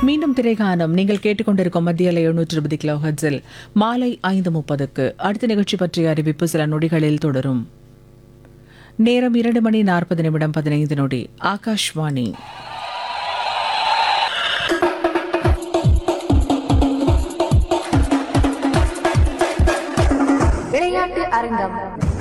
மீண்டும் திரைகானம் நீங்கள் கேட்டுக்கொண்டிருக்கும் மத்திய எழுநூற்று இருபது கிலோ ஹெட்ஸில் மாலை ஐந்து முப்பதுக்கு அடுத்த நிகழ்ச்சி பற்றிய அறிவிப்பு சில நொடிகளில் தொடரும் நேரம் இரண்டு மணி நாற்பது நிமிடம் பதினைந்து நொடி ஆகாஷ்வாணி விளையாட்டு அரங்கம்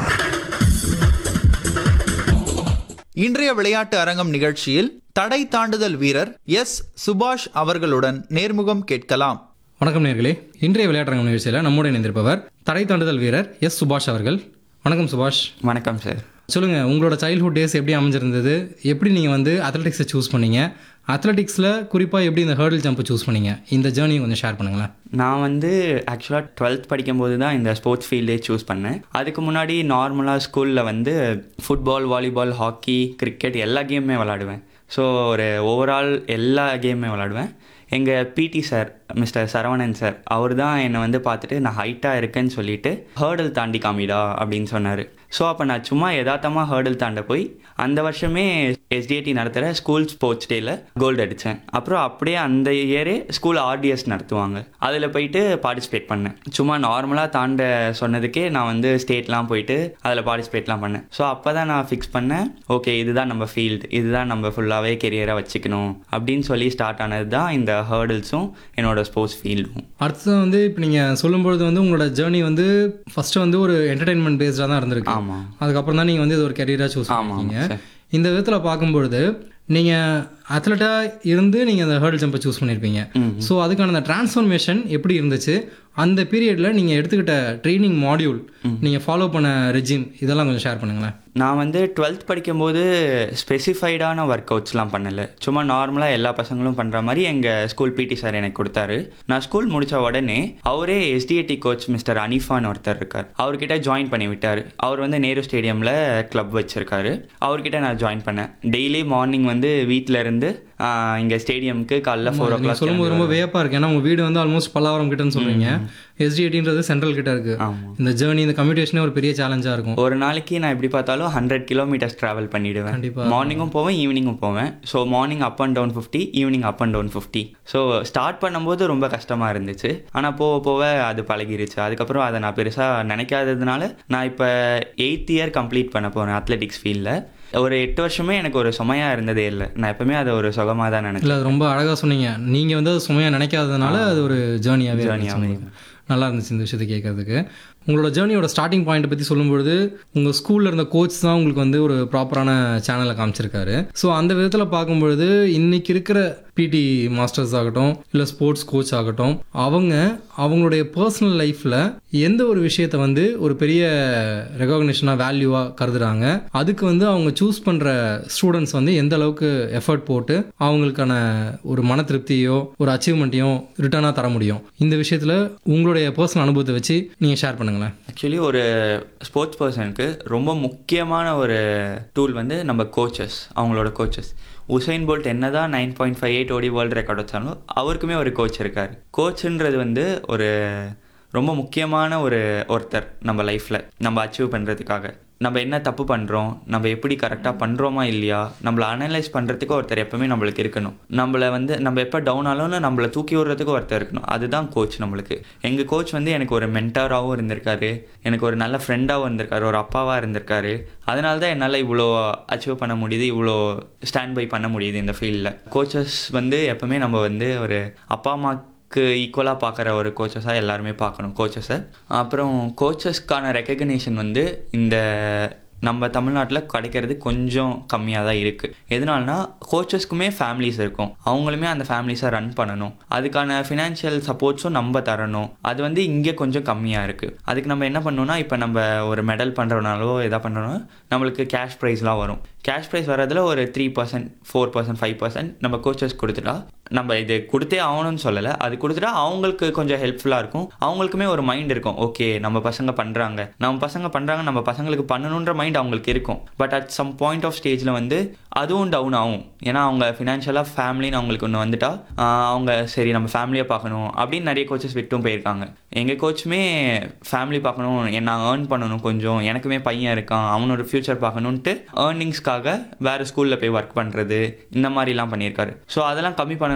இன்றைய விளையாட்டு அரங்கம் நிகழ்ச்சியில் தடை தாண்டுதல் வீரர் எஸ் சுபாஷ் அவர்களுடன் நேர்முகம் கேட்கலாம் வணக்கம் நேர்களே இன்றைய விளையாட்டரங்கம் நிகழ்ச்சியில் நம்முடன் இணைந்திருப்பவர் தடை தாண்டுதல் வீரர் எஸ் சுபாஷ் அவர்கள் வணக்கம் சுபாஷ் வணக்கம் சார் சொல்லுங்கள் உங்களோட சைல்ட்ஹுட் டேஸ் எப்படி அமைஞ்சிருந்தது எப்படி நீங்கள் வந்து அத்லெட்டிக்ஸை சூஸ் பண்ணீங்க அத்லெட்டிக்ஸில் குறிப்பாக எப்படி இந்த ஹேர்டில் ஜம்ப் சூஸ் பண்ணீங்க இந்த ஜேர்னியை கொஞ்சம் ஷேர் பண்ணுங்களேன் நான் வந்து ஆக்சுவலாக டுவெல்த் படிக்கும்போது தான் இந்த ஸ்போர்ட்ஸ் ஃபீல்டே சூஸ் பண்ணேன் அதுக்கு முன்னாடி நார்மலாக ஸ்கூலில் வந்து ஃபுட்பால் வாலிபால் ஹாக்கி கிரிக்கெட் எல்லா கேமுமே விளாடுவேன் ஸோ ஒரு ஓவரால் எல்லா கேமுமே விளாடுவேன் எங்கள் PT sir mister Saravanan sir அவர் தான் என்னை வந்து பார்த்துட்டு நான் ஹைட்டாக இருக்கேன்னு சொல்லிட்டு ஹேர்டல் தாண்டி காமிடா அப்படின்னு சொன்னார் ஸோ அப்போ நான் சும்மா யதார்த்தமாக ஹேர்டல் தாண்ட போய் அந்த வருஷமே எஸ்டிஐடி நடத்துகிற ஸ்கூல் ஸ்போர்ட்ஸ் டேயில் கோல்டு அடித்தேன் அப்புறம் அப்படியே அந்த இயரே ஸ்கூல் ஆர்டிஎஸ் நடத்துவாங்க அதில் போயிட்டு பார்ட்டிசிபேட் பண்ணேன் சும்மா நார்மலாக தாண்ட சொன்னதுக்கே நான் வந்து ஸ்டேட்லாம் போயிட்டு அதில் பார்ட்டிசிபேட்லாம் பண்ணேன் ஸோ அப்போ தான் நான் ஃபிக்ஸ் பண்ணேன் ஓகே இதுதான் நம்ம ஃபீல்டு இதுதான் நம்ம ஃபுல்லாகவே கெரியராக வச்சுக்கணும் அப்படின்னு சொல்லி ஸ்டார்ட் ஆனது தான் இந்த ஹேர்டில்ஸும் என்னோட ஸ்போர்ட்ஸ் ஃபீல்டும் அடுத்தது வந்து இப்போ நீங்கள் சொல்லும்பொழுது வந்து உங்களோட ஜேர்னி வந்து ஃபஸ்ட்டு வந்து ஒரு என்டர்டைன்மெண்ட் பேஸ்டாக தான் இருந்திருக்கு ஆமாம் அதுக்கப்புறம் தான் நீங்கள் வந்து இது ஒரு கெரியராக சூஸ் ஆமாம், பண்ணிருக்கீங்க சார். இந்த விதத்தில் பார்க்கும்பொழுது நீங்கள் அத்லெட்டாக இருந்து நீங்கள் அந்த ஹேர்டில் ஜம்பை சூஸ் பண்ணியிருப்பீங்க ஸோ அதுக்கான அந்த டிரான்ஸ்ஃபர்மேஷன் எப்படி இருந்துச்சு அந்த பீரியடில் நீங்கள் எடுத்துக்கிட்ட ட்ரைனிங் மாடியூல் நீங்கள் ஃபாலோ பண்ண ரெஜிம் இதெல்லாம் கொஞ்சம் ஷேர் பண்ணுங்களேன் நான் வந்து டுவெல்த் படிக்கும்போது ஸ்பெசிஃபைடான ஒர்க் அவுட்ஸ்லாம் பண்ணலை சும்மா நார்மலாக எல்லா பசங்களும் பண்ணுற மாதிரி எங்கள் ஸ்கூல் பிடி சார் எனக்கு கொடுத்தாரு நான் ஸ்கூல் முடித்த உடனே அவரே எஸ்டிஏடி கோச் மிஸ்டர் அனிஃபான் ஒருத்தர் இருக்கார் அவர்கிட்ட ஜாயின் பண்ணி விட்டார் அவர் வந்து நேரு ஸ்டேடியமில் கிளப் வச்சுருக்காரு அவர்கிட்ட நான் ஜாயின் பண்ணேன் டெய்லி மார்னிங் வந்து வீட்டில் இருந்து இங்கே ஸ்டேடியம்க்கு காலைல ஃபோர் ஓ நீங்கள் சொல்லும்போது ரொம்ப வியப்பாக இருக்கு ஏன்னா உங்கள் வீடு வந்து ஆல்மோஸ்ட் பல்லாவரம் கிட்டன்னு சொல்கிறீங்க எஸ்டிஐடின்றது சென்ட்ரல் கிட்ட இருக்கு ஆமாம் இந்த ஜேர்னி இந்த கம்யூட்டேஷனே ஒரு பெரிய சேலஞ்சாக இருக்கும் ஒரு நாளைக்கு நான் எப்படி பார்த்தாலும் ஹண்ட்ரட் கிலோமீட்டர்ஸ் ட்ராவல் பண்ணிடுவேன் கண்டிப்பா. மார்னிங்கும் போவேன் ஈவினிங்கும் போவேன் so morning up and down fifty evening up and down fifty so start பண்ணும்போது ரொம்ப கஷ்டமாக இருந்துச்சு ஆனால் போக போக அது பழகிருச்சு அதுக்கப்புறம் அதை நான் பெருசாக நினைக்காததுனால நான் இப்போ எயித் இயர் கம்ப்ளீட் பண்ண போகிறேன் அத்லெட்டிக்ஸ் ஃபீல்டில் ஒரு எட்டு வருஷமே எனக்கு ஒரு சுமையாக இருந்ததே இல்லை நான் எப்பவுமே அதை ஒரு சுகமாக தான் நினைச்சேன் இல்லை அது ரொம்ப அழகாக சொன்னீங்க நீங்கள் வந்து அது சுமையாக நினைக்காததுனால அது ஒரு ஜேர்னியாகவே Journey-ஆவே இருந்துச்சு நல்லா இருந்துச்சு இந்த விஷயத்தை கேட்கறதுக்கு உங்களோட ஜேர்னியோட ஸ்டார்டிங் பாயிண்ட்டை பற்றி சொல்லும்பொழுது உங்கள் ஸ்கூலில் இருந்த கோச் தான் உங்களுக்கு வந்து ஒரு ப்ராப்பரான சேனலை காமிச்சிருக்காரு ஸோ அந்த விதத்தில் பார்க்கும்பொழுது இன்னைக்கு இருக்கிற பிடி மாஸ்டர்ஸ் ஆகட்டும் இல்லை ஸ்போர்ட்ஸ் கோச் ஆகட்டும் அவங்க அவங்களுடைய பர்சனல் லைஃப்பில் எந்த ஒரு விஷயத்தை வந்து ஒரு பெரிய ரெகக்னிஷனாக வேல்யூவாக கருதுறாங்க அதுக்கு வந்து அவங்க சூஸ் பண்ணுற ஸ்டூடெண்ட்ஸ் வந்து எந்த அளவுக்கு எஃபர்ட் போட்டு அவங்களுக்கான ஒரு மன திருப்தியோ ஒரு அச்சீவ்மெண்ட்டையும் ரிட்டர்னாக தர முடியும் இந்த விஷயத்தில் உங்களுடைய பர்சனல் அனுபவத்தை வச்சு நீங்கள் ஷேர் பண்ணுங்களேன் ஆக்சுவலி ஒரு ஸ்போர்ட்ஸ் பர்சனுக்கு ரொம்ப முக்கியமான ஒரு டூல் வந்து நம்ம கோச்சஸ் அவங்களோட கோச்சஸ் உசைன் போல்ட் என்னதான் நைன் பாயிண்ட் ஃபைவ் எயிட் ஓடி வேர்ல்டு ரெக்கார்ட் வச்சாலும் அவருக்குமே ஒரு கோச் இருக்கார் கோச்சுன்றது வந்து ஒரு ரொம்ப முக்கியமான ஒரு ஒருத்தர் நம்ம லைஃப்பில் நம்ம அச்சீவ் பண்ணுறதுக்காக நம்ம என்ன தப்பு பண்ணுறோம் நம்ம எப்படி கரெக்டாக பண்ணுறோமா இல்லையா நம்மளை அனலைஸ் பண்ணுறதுக்கு ஒருத்தர் எப்பவுமே நம்மளுக்கு இருக்கணும் நம்மளை வந்து நம்ம எப்போ டவுன் ஆனாலும் நம்மளை தூக்கி விடுறதுக்கு ஒருத்தர் இருக்கணும் அதுதான் கோச் நம்மளுக்கு எங்கள் கோச் வந்து எனக்கு ஒரு மென்டாராகவும் இருந்திருக்காரு எனக்கு ஒரு நல்ல ஃப்ரெண்டாகவும் இருந்திருக்காரு ஒரு அப்பாவாக இருந்திருக்காரு அதனால தான் என்னால் இவ்வளோ அச்சீவ் பண்ண முடியுது இவ்வளோ ஸ்டாண்ட் பை பண்ண முடியுது இந்த ஃபீல்டில் கோச்சஸ் வந்து எப்பவுமே நம்ம வந்து ஒரு அப்பா அம்மா க்கு ஈக்குவலாக பார்க்குற ஒரு கோச்சஸாக எல்லாருமே பார்க்கணும் கோச்சஸை அப்புறம் கோச்சஸ்க்கான ரெக்கக்னேஷன் வந்து இந்த நம்ம தமிழ்நாட்டில் கிடைக்கிறது கொஞ்சம் கம்மியாக தான் இருக்குது எதனாலனா கோச்சஸ்க்குமே ஃபேமிலிஸ் இருக்கும் அவங்களுமே அந்த ஃபேமிலிஸை ரன் பண்ணணும் அதுக்கான ஃபினான்ஷியல் சப்போர்ட்ஸும் நம்ம தரணும் அது வந்து இங்கே கொஞ்சம் கம்மியாக இருக்குது அதுக்கு நம்ம என்ன பண்ணணும்னா இப்போ நம்ம ஒரு மெடல் பண்ணுறனாலோ எதா பண்ணுறோன்னா நம்மளுக்கு கேஷ் ப்ரைஸ்லாம் வரும் கேஷ் ப்ரைஸ் வரதில் ஒரு three percent four percent five percent நம்ம கோச்சஸ் கொடுத்துட்டா நம்ம இது கொடுத்தே ஆகணும்னு சொல்லலை அது கொடுத்துட்டா அவங்களுக்கு கொஞ்சம் ஹெல்ப்ஃபுல்லாக இருக்கும் அவங்களுக்குமே ஒரு மைண்ட் இருக்கும் ஓகே நம்ம பசங்க பண்ணுறாங்க நம்ம பசங்க பண்ணுறாங்க நம்ம பசங்களுக்கு பண்ணணுன்ற மைண்ட் அவங்களுக்கு இருக்கும் but at some point of ஸ்டேஜில் வந்து அதுவும் டவுன் ஆகும் ஏன்னா அவங்க ஃபினான்ஷியலாக ஃபேமிலின்னு அவங்களுக்கு ஒன்று வந்துட்டா ஆஹ் அவங்க சரி நம்ம ஃபேமிலியை பார்க்கணும் அப்படின்னு நிறைய கோச்சஸ் விட்டும் போயிருக்காங்க எங்கள் கோச்சுமே ஃபேமிலி பார்க்கணும் நான் ஏர்ன் பண்ணணும் கொஞ்சம் எனக்குமே பையன் இருக்கான் அவனோட ஃப்யூச்சர் பார்க்கணுன்ட்டு ஏர்னிங்ஸ்க்காக வேறு ஸ்கூலில் போய் ஒர்க் பண்ணுறது இந்த மாதிரிலாம் பண்ணியிருக்காரு ஸோ அதெல்லாம் கம்மி பண்ண